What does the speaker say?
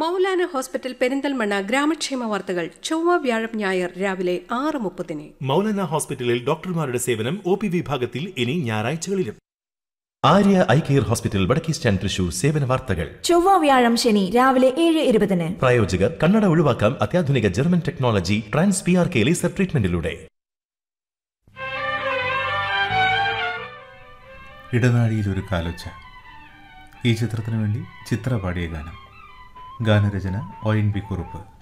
Maulana hospital Perinthalmanna ഗ്രാമക്ഷേമ വാർത്തകൾ ചൊവ്വ വ്യാഴം ഞായർ രാവിലെ ആറ് മുപ്പതിന് മൗലാന ഹോസ്പിറ്റലിൽ ഡോക്ടർമാരുടെ സേവനം ഒ പി വിഭാഗത്തിൽ ഇനി ഞായറാഴ്ചകളിലും ആര്യ ഐ കെയർ ഹോസ്പിറ്റൽ വടക്കേ സ്റ്റാൻഡ് തൃശൂർ സേവന വാർത്തകൾ ചൊവ്വ വ്യാഴം ശനി രാവിലെ ഏഴ് ഇരുപതിന് പ്രായോജകർ കണ്ണട ഒഴിവാക്കാം അത്യാധുനിക German technology trans P R K laser ട്രീറ്റ്മെന്റിലൂടെ ഇടനാഴിയിൽ ഒരു കാലൊച്ച ഈ ചിത്രത്തിന് വേണ്ടി ചിത്ര പാടിയ ഗാനം ഗാനരചന ഒ എൻ ബി കുറുപ്പ്